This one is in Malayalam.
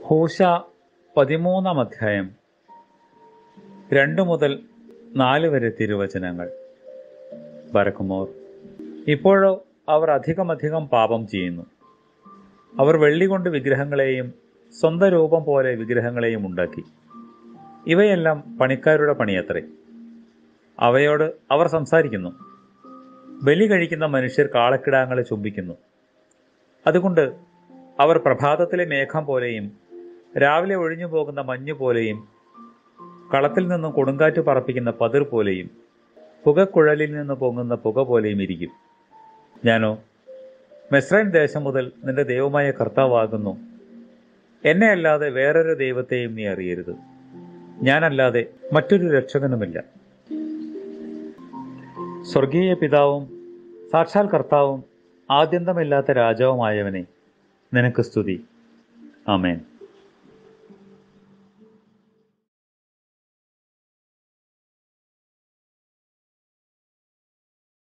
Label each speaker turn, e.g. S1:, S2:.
S1: ഹൂശ പതിമൂന്നാം അധ്യായം രണ്ട് മുതൽ നാല് വരെ തിരുവചനങ്ങൾ ബരക്കുമോർ ഇപ്പോഴോ അവർ അധികമധികം പാപം ചെയ്യുന്നു അവർ വെള്ളി കൊണ്ട് വിഗ്രഹങ്ങളെയും സ്വന്തം രൂപം പോലെ വിഗ്രഹങ്ങളെയും ഉണ്ടാക്കി ഇവയെല്ലാം പണിക്കാരുടെ പണിയത്രേ അവയോട് അവർ സംസാരിക്കുന്നു ബലി കഴിക്കുന്ന മനുഷ്യർ കാളക്കിടാങ്ങളെ ചുംബിക്കുന്നു അതുകൊണ്ട് അവർ പ്രഭാതത്തിലെ മേഘം പോലെയും രാവിലെ ഒഴിഞ്ഞു പോകുന്ന മഞ്ഞു പോലെയും കളത്തിൽ നിന്നും കൊടുങ്കാറ്റ് പറപ്പിക്കുന്ന പതിർ പോലെയും പുകക്കുഴലിൽ നിന്ന് പൊങ്ങുന്ന പുക പോലെയും ഇരിക്കും ഞാനോ മെസ്രൈൻ ദേശം മുതൽ നിന്റെ ദൈവമായ കർത്താവാകുന്നു എന്നെ അല്ലാതെ വേറൊരു ദൈവത്തെയും നീ അറിയരുത് ഞാനല്ലാതെ മറ്റൊരു രക്ഷകനുമില്ല സ്വർഗീയ പിതാവും സാക്ഷാൽ കർത്താവും ആദ്യന്തമില്ലാത്ത രാജാവുമായവനെ നിനക്ക് സ്തുതി ആമേൻ